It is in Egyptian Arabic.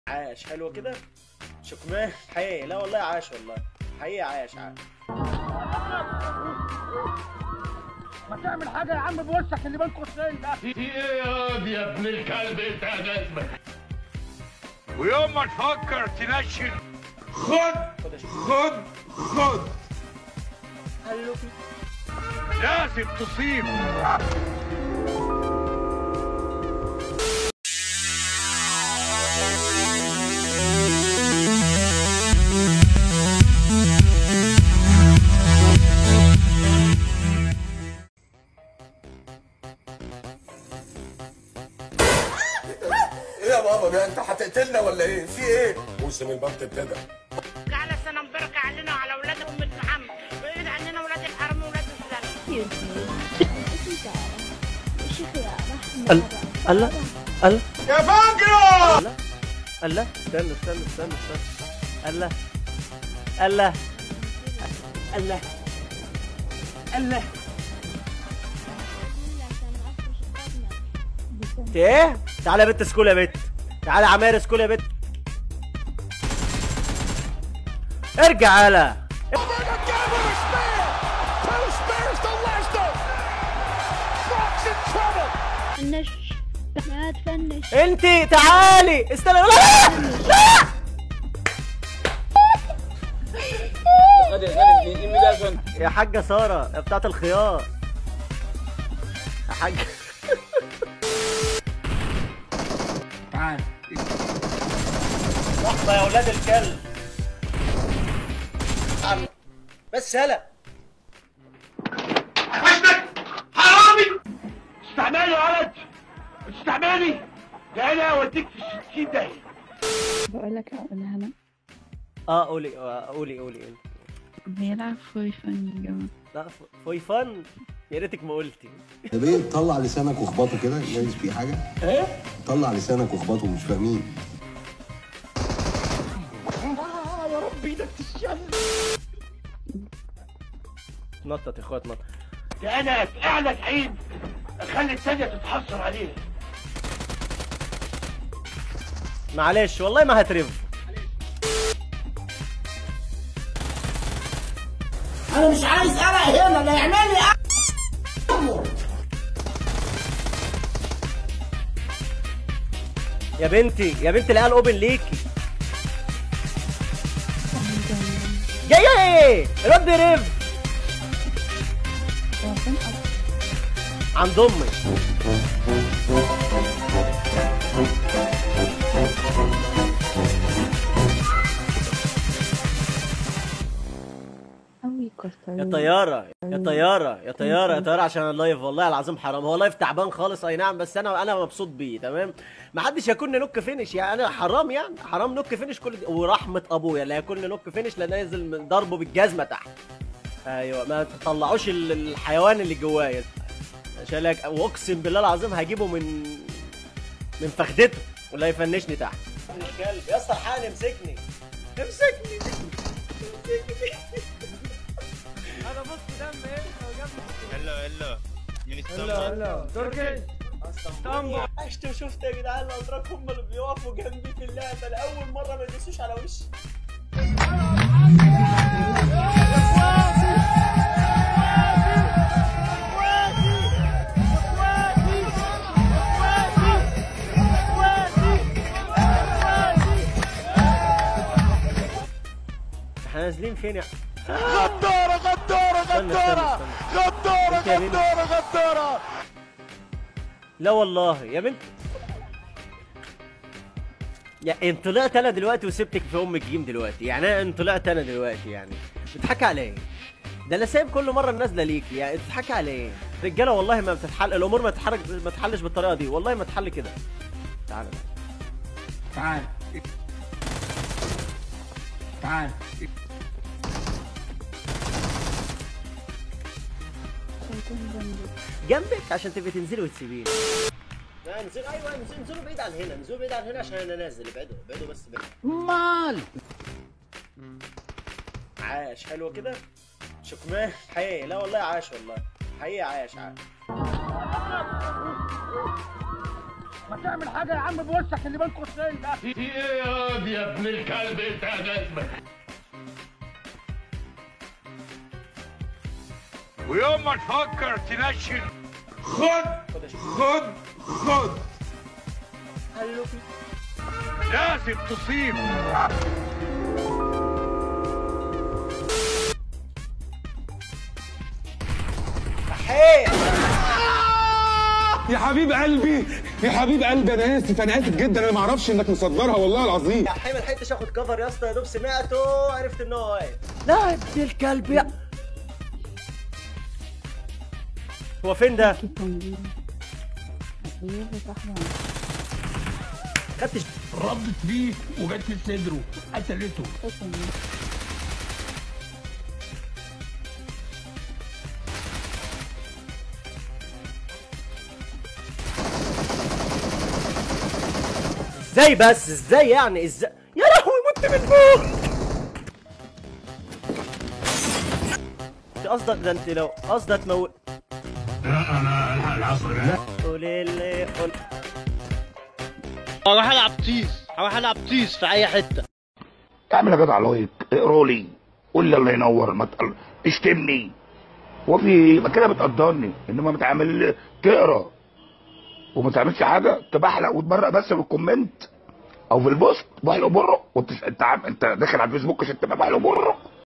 عاش حلو كده شكمان حقيقي لا والله عاش والله حقيقي عاش عاش ما تعمل حاجه يا عم بوشك اللي بين قوسين ده في ايه يا ابن الكلب انت يا جزمة ويوم ما تفكر تنشن خد خد يا شيخ. خد خد حلو لازم تصيب ايه يا بابا ده انت هتقتلنا ولا ايه؟ في ايه؟ موسم البط ابتدى على سنة مباركة علينا وعلى أولاد أم محمد بعيد عننا أولاد الحرام وأولاد الزلمة الله الله يا فاجر الله استنى استنى استنى استنى الله الله الله الله انت ايه؟ تعالى يا بنت سكول يا بنت تعالى يا عماير سكول يا بنت ارجع يالا فنش ما تفنش انت تعالي استنى لا لا يا حاجة سارة يا بتاعت الخيار يا حاجة تعال لحظة يا ولاد الكلب عم. بس يلا استعمالي يا ولد استعمالي ده انا اوديك في الستين داهية بقول لك اقولها انا اه قولي آه، قولي قولي قولي بيلعب فوي فن يا جماعه لا ف- فوي فن يا ريتك ما قلتي طب ايه طلع لسانك واخبطه كده لابس فيه حاجه ايه طلع لسانك واخبطه مش فاهمين نطط يا اخوات نطط ده انا افقع لك عين اخلي الثانية تتحسر عليه معلش والله ما هترف انا مش عايز قلق هنا لا يعمل لي يا بنتي يا بنتي لقى الاوبن ليكي جاي جاي رد ريف هو فين أصلاً؟ عند امي أوي كوستاريكا يا طياره يا طياره يا طياره يا طياره عشان اللايف والله العظيم حرام هو لايف تعبان خالص اي نعم بس انا انا مبسوط بيه تمام ما حدش يكون نوك فينش يعني انا حرام يعني حرام نوك فينش كل دي. ورحمه ابويا لا يكون نوك فينش لا نازل من ضربه بالجزمه تحت ايوه ما تطلعوش ال- الحيوان اللي جوايا عشان لك واقسم بالله العظيم هجيبه من من فخدته ولا يفنشني تحت الكلب يا اسطى الحقني امسكني امسكني امسكني انا بص دم ايه اسطنبول عشت وشفت يا جدعان الاتراك هم اللي بيقفوا جنبي في اللعبه لاول مره ما يدوسوش على وشي احنا نازلين فين يا غدارة غدارة استنى، غدارة استنى. غدارة انت يا بنت. غدارة غدارة لا والله يا بنت يا ان طلعت انا دلوقتي وسبتك في ام الجيم دلوقتي يعني انا ان طلعت انا دلوقتي يعني بتضحكي على ايه ده انا سايب كل مره النازله ليكي يعني بتضحكي على ايه رجاله والله ما بتتحل الامور ما تتحرك ما تتحلش بالطريقه دي والله ما تتحل كده تعالى بقى. تعال تعال هيكون جنبي جنبك عشان تبقي تنزلي وتسيبيني لا انزل ايوه انزل انزلوا بعيد عن هنا انزلوا بعيد عن هنا عشان انا نازل ابعدوا ابعدوا بس بعيد مال عاش حلو كده شكمان حقيقي لا والله عاش والله حقيقي عاش عاش ما تعمل حاجه يا عم بوشك اللي بين قوسين ده في ايه ياض يا ابن الكلب انت يا جزمة ويوم ما تفكر تنشن خد خد خد لازم تصيب يا حبيب قلبي يا حبيب قلبي انا اسف انا اسف جدا انا ما اعرفش انك مصدرها والله العظيم يا حي ما لحقتش اخد كفر يا اسطى يا دوب سمعته عرفت ان هو واقف لا يا ابن الكلب يا هو فين ده؟ تنجيل ايه صاحبي خدتش ردت بيه وجت في صدره قتلته ازاي بس ازاي يعني ازاي يا لهوي مت من فوق انت قصدك ده انت لو قصدك تموت لا انا الحق العصر قول اللي قول هروح العب تيس هروح العب تيس في اي حته اعمل يا جدع لايك اقرا لي قول لي الله ينور ما تقل... اشتمني وفي ما كده بتقدرني انما بتعمل تقرا وما تعملش حاجه تبحلق وتبرق بس في الكومنت او في البوست بحلق بره وانت انت عارف انت داخل على الفيسبوك عشان تبقى بحلق بره